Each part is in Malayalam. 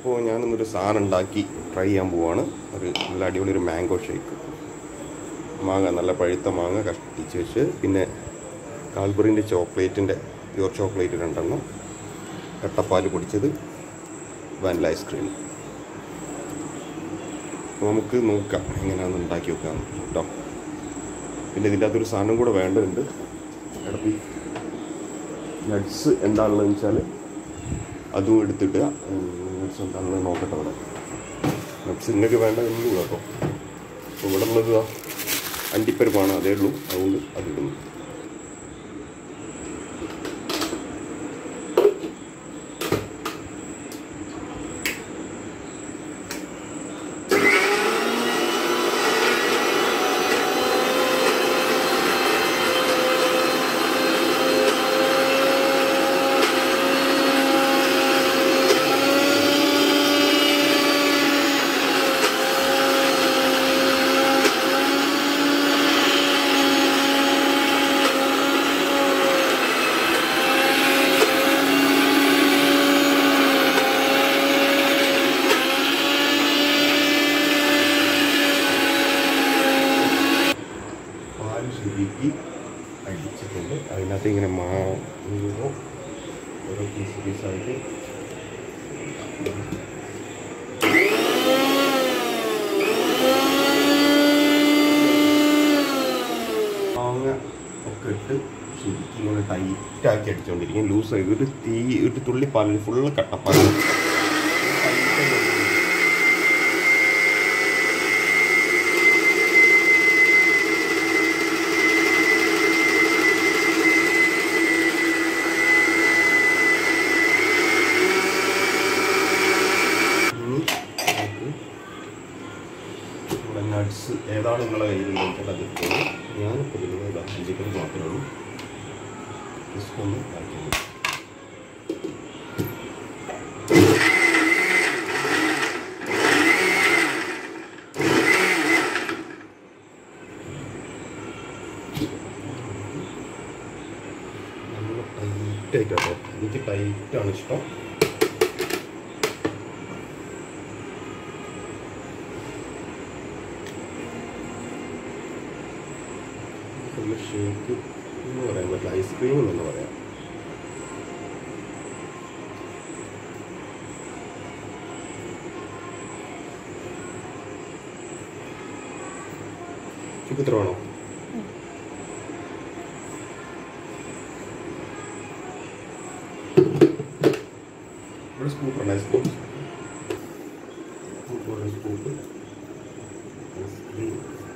അപ്പോൾ ഞാനിന്നൊരു സാധനം ഉണ്ടാക്കി ട്രൈ ചെയ്യാൻ പോവാണ് ഒരു നല്ല അടിപൊളി ഒരു മാംഗോ ഷേക്ക് മാങ്ങ നല്ല പഴുത്ത മാങ്ങ കഷ്ടിച്ച് വെച്ച് പിന്നെ കാൽബറിൻ്റെ ചോക്ലേറ്റിൻ്റെ പ്യൂർ ചോക്ലേറ്റ് രണ്ടെണ്ണം കട്ടപ്പാൽ പൊടിച്ചത് വാനില ഐസ്ക്രീം അപ്പോൾ നമുക്ക് നോക്കാം എങ്ങനെയാണെന്ന് ഉണ്ടാക്കി വെക്കാം കേട്ടോ പിന്നെ ഇതിൻ്റെ അകത്തൊരു സാധനം കൂടെ വേണ്ടതുണ്ട് കിടപ്പി നട്ട്സ് എന്താണുള്ളതെന്ന് വെച്ചാൽ അതും എടുത്തിട്ട് നട്ട്സ് എന്താണെന്ന് നോക്കട്ടെ അവിടെ നട്ട്സ് നിങ്ങൾക്ക് വേണ്ടതെന്നും കേട്ടോ അപ്പോൾ ഇവിടെ ഉള്ളത് ഇതാ അണ്ടിപ്പരിപ്പാണ് അതേ ഉള്ളൂ അതുകൊണ്ട് അതിടുന്നു പാല് ശരിക്ക് അടിച്ചിട്ടുണ്ട് അതിനകത്ത് ഇങ്ങനെ മാങ്ങോ ഓരോ പീസ് പീസായിട്ട് മാങ്ങ ഒക്കെ ഇട്ട് ശരിക്കും ഇങ്ങനെ ടൈറ്റാക്കി അടിച്ചുകൊണ്ടിരിക്കും ലൂസ് ആയി ഒരു തീ ഒരു തുള്ളി പാലിൽ ഫുള്ള് കട്ടപ്പാൽ ഇനി നമുക്ക് നമ്മുടെ നട്ട്സ് ഏതാണ് നിങ്ങളെ കയ്യിലുള്ളത് വെച്ചാൽ അത് ഇട്ടോളൂ ഞാനിപ്പോൾ ഇടുന്നത് അഞ്ചിക്കൽ മാത്രമേ ഉള്ളൂ ജസ്റ്റ് ഒന്ന് ആക്കി നല്ല ടൈറ്റായിട്ടോ എനിക്ക് ടൈറ്റാണ് ഇഷ്ടം ഉള്ള ഷേക്ക് എന്ന് പറയാൻ പറ്റില്ല ഐസ്ക്രീം എന്ന് പറയാം ചുക്ക് ഇത്ര വേണോ ഇവിടെ സ്കൂപ്പ് ഉണ്ട് സ്കൂപ്പ് സ്കൂപ്പ് സ്കൂപ്പ് ഐസ്ക്രീം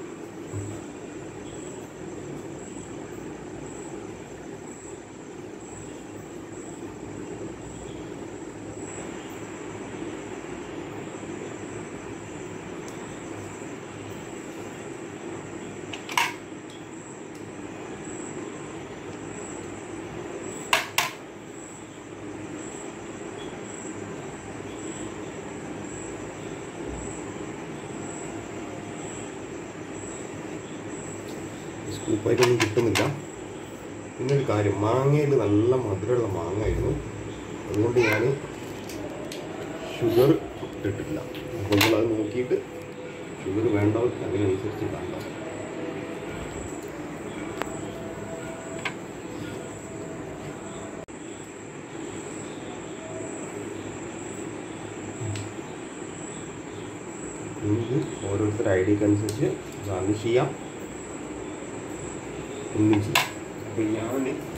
സ്കൂപ്പായിട്ടൊന്നും കിട്ടുന്നില്ല പിന്നെ ഒരു കാര്യം മാങ്ങയിൽ നല്ല മധുരമുള്ള മാങ്ങയായിരുന്നു അതുകൊണ്ട് ഞാൻ ഷുഗർ ഇട്ടിട്ടില്ല അപ്പോൾ നമ്മൾ അത് നോക്കിയിട്ട് ഷുഗർ വേണ്ടവർക്ക് അതിനനുസരിച്ച് വേണ്ട ഇത് ഓരോരുത്തരുടെ ഐ ഡിക്ക് അനുസരിച്ച് ഗാർണിഷ് ചെയ്യാം ഒന്നിച്ച് അപ്പം ഞാൻ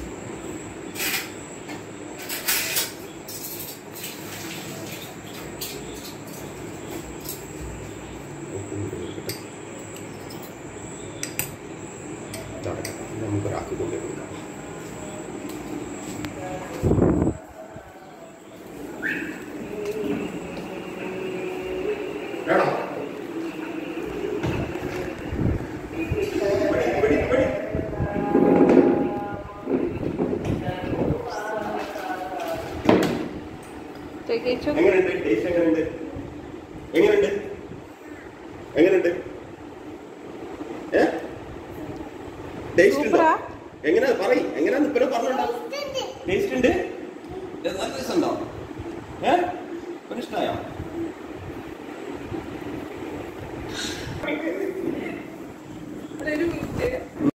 നമുക്കൊരാൾക്ക് കൊണ്ടേ കൊടുക്കാം വേണോ തികച്ചും എങ്ങനെയുണ്ട് ടേസ്റ്റ് എങ്ങനെയുണ്ട് എങ്ങനെയുണ്ട് എങ്ങനെയുണ്ട് ഏ ടേസ്റ്റ് ഉണ്ടോ സൂപ്പറാ. എങ്ങനെ പറയും എങ്ങനെയാന്ന് ഇപ്പഴും പറഞ്ഞോണ്ടോ ടേസ്റ്റ് ഉണ്ട് ഇത് നല്ല രസമുണ്ടോ ഏ ഇഷ്ടമായോ ഒരു മിനിറ്റ്